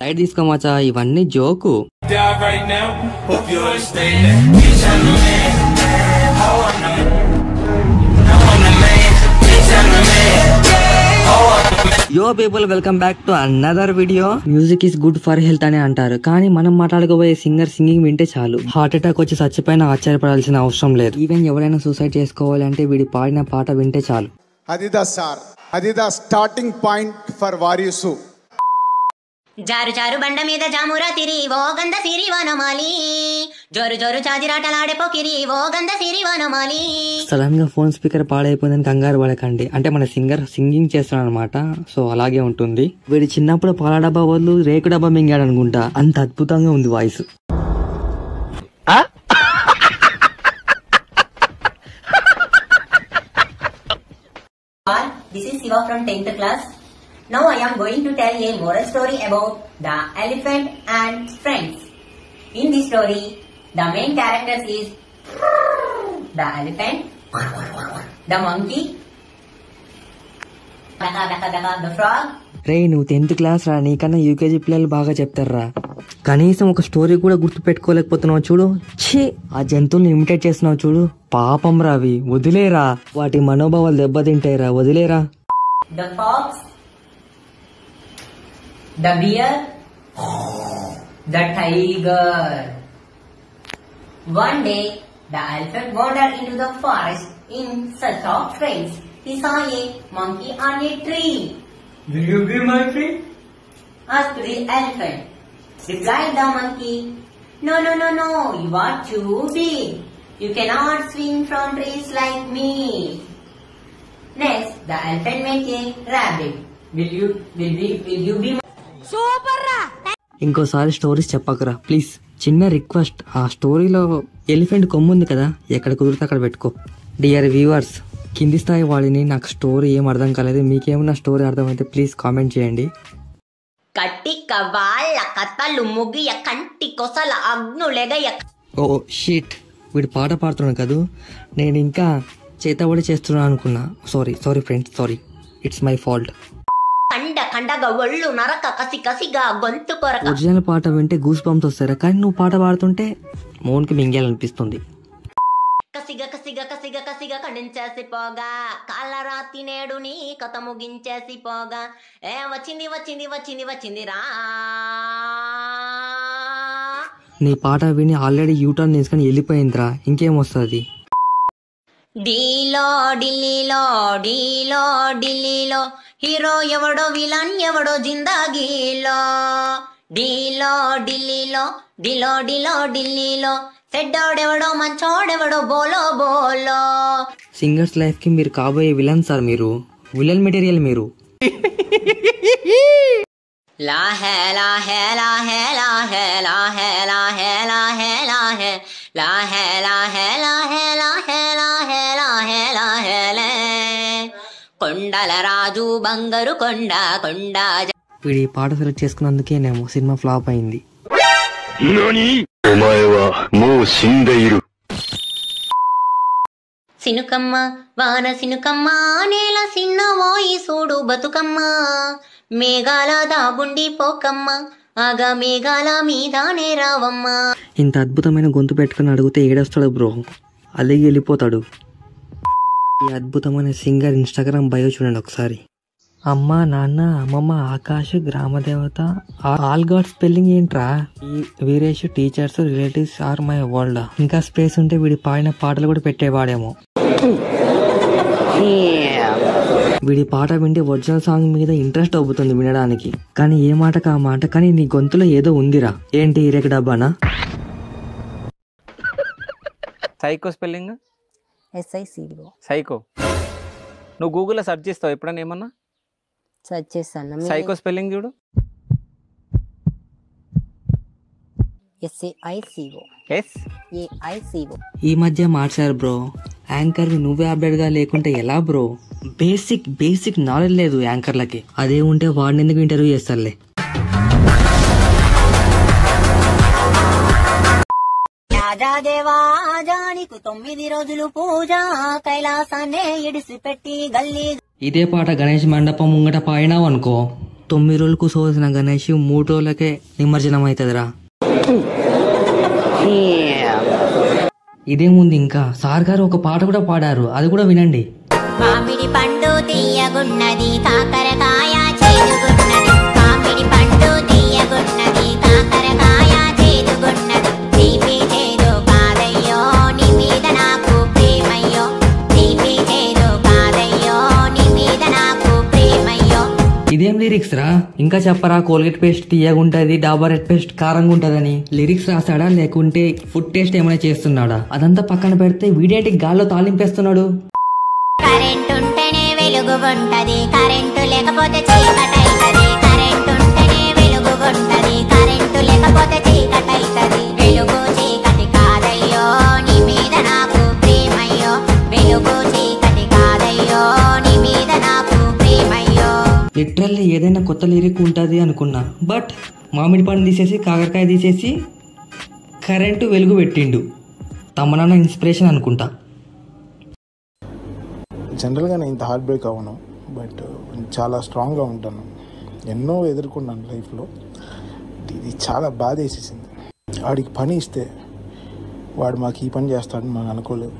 Light తీసుకోమచ్చా ఇవన్నీ joke die right now. Hope you understand that. Bitch, I'm the man. Oh, I'm the man. No, I'm the man. Bitch, I'm the man. Oh, I'm the man. Yo people welcome back to another video music is good for health అని అంటారు కానీ మనం మాట్లాడుకోబోయే singer singing వింటే చాలు heart attack వచ్చి చచ్చిపోయినా ఆశ్చర్యపడాల్సిన అవసరం లేదు ఈవెన్ ఎవరైనా సూసైడ్ చేసుకోవాలంటే వీడి పాడిన పాట వింటే చాలు అది ద సార్ అది the starting point for various జారు జారు బండ మీద జామురా తిరి ఓ గంధ సిరి వనమాలి జోరు జోరు చాజిరాటలాడే పోకిరి ఓ గంధ సిరి వనమాలి సడన్ గా ఫోన్ స్పీకర్ పాడైపోయిందని కంగారు పడకండి అంటే మన సింగర్ సింగింగ్ చేస్తున్నాడు అనమాట సో అలాగే ఉంటుంది వీడి చిన్నప్పుడు పాల డబ్బా బదులు రేకు డబ్బా మింగాడు అనుకుంటా అంత అద్భుతంగా ఉంది voice This is Siva from 10th class. Now I am going to tell a moral story about the elephant and friends. In this story, the main characters is the elephant, the monkey, daka daka daka the frog, రే నువ్వు tenth class రా నీకన్నా UKG పిల్లలు బాగా చెప్తారా కనీసం ఒక story కూడా గుర్తు పెట్టుకోలేకపోతున్నావు చూడు ఛీ ఆ జంతువుల్ని ఇమిటేట్ చేస్తున్నావు చూడు పాపం రా అవి వదిలేరా వాటి మనోభావాలు దెబ్బతింటాయిరా వదిలేరా the fox, the bear, the tiger. One day, the elephant wandered into the forest in search of friends. He saw a monkey on a tree. Will you be my friend? Asked the elephant. Replied the monkey, No, no, no, no, you are too big. You cannot swing from trees like me. Next, the elephant met a rabbit. Will you, will we, will you be my ఇంకోసారి stories చెప్పకరా please చిన్న request ఆ స్టోరీలో elephant కొమ్ము ఉంది కదా ఎక్కడ కుదిరితే అక్కడ పెట్టుకో డియర్ వ్యూవర్స్ కింది స్థాయి వాడిని నాకు స్టోరీ ఏం అర్థం కాలేదు మీకేమన్నా స్టోరీ అర్థమైతే ప్లీజ్ కామెంట్ చేయండి కట్టిక వాళ్ళ కథలు ముగియ కంటి కొసల అగ్నులెగయ ఓ షీట్ వీడు పాట పాడుతున్నాడు కదూ నేను ఇంకా చేతబడి చేస్తున్నాను అనుకున్నా sorry sorry friends sorry it's my fault కండ కండగా ఒళ్ళు నరక కసి కసిగా గొంతు కొరక ఒరిజినల్ పాట వింటే గూస్ బంప్స్ వస్తారా కానీ నువ్వు పాట పాడుతుంటే మౌన్కి మింగేయాలనిపిస్తుంది కసిగా కసిగా కసిగా కసిగా ఖండించేసి పోగా కాలరాతి నేడు నీ కథ ముగించేసి పోగా ఏ వచ్చింది వచ్చింది వచ్చింది వచ్చింది రా నీ పాట విని ఆల్రెడీ యూటర్న్ తీసుకొని వెళ్ళిపోయిందిరా ఇంకేం వస్తుంది డీలో ఢిల్లీలో డీలో ఢిల్లీలో హీరో ఎవడో విలన్ ఎవడో జిందాగీలో డీలో ఢిల్లీలో డిలో డిలో ఢిల్లీలో చెడ్డోడెవడో మంచోడెవడో బోలో బోలో సింగర్స్ లైఫ్ కి మీరు కాబోయే విలన్ సార్ మీరు విలన్ మెటీరియల్ మీరు లా హే లా హే లా హే లా హే లా హే లా హే లా హే లా హే లా హే లా హే లా హే లా హే లా హే లా హే లా హే లే కొండల రాజు బంగారు కొండ కొండ జ- వీడి ఈ పాట సెలెక్ట్ చేసుకున్నందుకేనేమో సినిమా ఫ్లాప్ అయింది 何お前はもう死んでいる。 సినుకమ్మ వాన సినుకమ్మ నేల సిన్నవోయి సూడు బతుకమ్మ మేఘాల దాగుండి పోకమ్మ ఆగా మేఘాల మీదానే రావమ్మ ఇంత అద్భుతమైన గొంతు పెట్టుకుని అడిగితే ఏడొస్తాడు బ్రో అలిగి వెళ్ళిపోతాడు ఈ అద్భుతమైన సింగర్ ఇన్స్టాగ్రామ్ బయో చూడండి ఒకసారి అమ్మ నాన్న అమ్మమ్మ ఆకాశ్ గ్రామదేవత ఆల్ గాడ్ స్పెల్లింగ్ ఏంట్రా ఈ Veeresh teachers relatives are my world ఇంకా స్పేస్ ఉంటే వీడి పాడిన పాటలు కూడా పెట్టేవాడేమో వీడి పాట వింటే ఒరిజినల్ సాంగ్ మీద ఇంట్రెస్ట్ అవుతుంది వినడానికి కానీ ఏ మాటకు ఆ మాట కానీ నీ గొంతులో ఏదో ఉందిరా ఏంటి రేక డబ్బానా సైకో స్పెల్లింగ్ ఎస్ఐసిఓ సైకో నువ్వు గూగుల్లో సెర్చ్ చేస్తావు ఎప్పుడైనా ఏమన్నా సెర్చ్ చేస్తాను సైకో స్పెల్లింగ్ చూడు ఎస్ఏఐసిఓ ఎస్ ఏఐసిఓ ఈ మధ్య మార్చారు బ్రో యాంకర్ నువ్వే అప్డేట్ గా లేకుంటే ఎలా బ్రో బేసిక్ బేసిక్ నాలెడ్జ్ లేదు యాంకర్లకి అదే ఉంటే వాడిని ఎందుకు ఇంటర్వ్యూ చేస్తారులే రాజాదేవా జానికి తొమ్మిది రోజులు పూజ కైలాసాన్నే ఇడిసిపెట్టి గల్లీ ఇదే పాట గణేష్ మండపం ముంగట పాడినావు అనుకో తొమ్మిది రోజులు కూర్చోవలసిన గణేష్ మూడు రోజులకే నిమజ్జనం అవుతుందిరా ఇదేముంది ఇంకా సార్ గారు ఒక పాట కూడా పాడారు అది కూడా వినండి మామిడి పండు తీయగున్నది కాకరకాయ చేదుగున్నది మామిడి పండు తీయగున్నది కాకరకాయ చేదుగున్నది తీపి చేదు కాదయ్యో నీ మీద నాకు ప్రేమయ్యో తీపి చేదు కాదయ్యో నీ మీద నాకు ప్రేమయ్యో ఇదేం లిరిక్స్ రా ఇంకా చెప్పరా కోల్గేట్ పేస్ట్ తీయగుంటది డాబర్ రెడ్ పేస్ట్ కారంగా ఉంటదని లిరిక్స్ రాసాడా లేకుంటే ఫుడ్ టేస్ట్ ఏమైనా చేస్తున్నాడా అదంతా పక్కన పెడితే వీడేంటి గాల్లో తాలింపేస్తున్నాడు కరెంట్ ఉంటేనే వెలుగు ఉంటది కరెంటు లేకపోతే చీకటైతది కరెంట్ ఉంటేనే వెలుగు ఉంటది కరెంటు లేకపోతే చీకటైతది వెలుగు చీకటి కాదయ్యో నీ మీద నాకు ప్రేమయ్యో వెలుగు చీకటి కాదయ్యో నీ మీద నాకు ప్రేమయ్యో లిటరల్లీ ఏదైనా కొత్త లిరిక్ ఉంటుంది అనుకున్నా బట్ మామిడి పండు తీసేసి కాకరకాయ తీసేసి కరెంటు వెలుగు పెట్టిండు తమనన్న ఇన్స్పిరేషన్ అనుకుంటా జనరల్గా నేను ఇంత హార్ట్ బ్రేక్ అవ్వను బట్ చాలా స్ట్రాంగ్గా ఉంటాను ఎన్నో ఎదుర్కొన్నాను లైఫ్లో ఇది చాలా బాధ వేసేసింది వాడికి పని ఇస్తే వాడు మాకు ఈ పని చేస్తాడని మనం అనుకోలేదు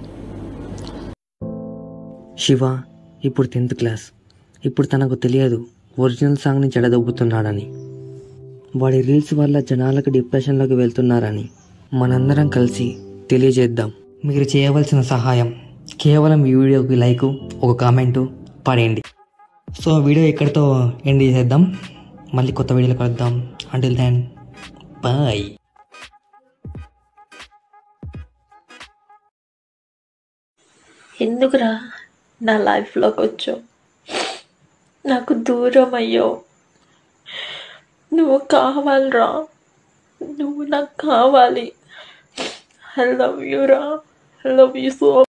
శివ ఇప్పుడు టెన్త్ క్లాస్ ఇప్పుడు తనకు తెలియదు ఒరిజినల్ సాంగ్ని చెడదొబ్బుతున్నాడని వాడి రీల్స్ వల్ల జనాలకు డిప్రెషన్లోకి వెళ్తున్నారని మనందరం కలిసి తెలియజేద్దాం మీరు చేయవలసిన సహాయం కేవలం ఈ వీడియోకి లైక్ ఒక కామెంటు పడేయండి సో వీడియో ఇక్కడితో ఎండ్ చేసేద్దాం మళ్ళీ కొత్త వీడియోలో కలుద్దాం అంటిల్ దెన్ బాయ్ ఎందుకురా నా లైఫ్లోకి వచ్చావు నాకు దూరం అయ్యావు నువ్వు కావాలిరా నువ్వు నాకు కావాలి ఐ లవ్ యూ రా ఐ లవ్ యూ సో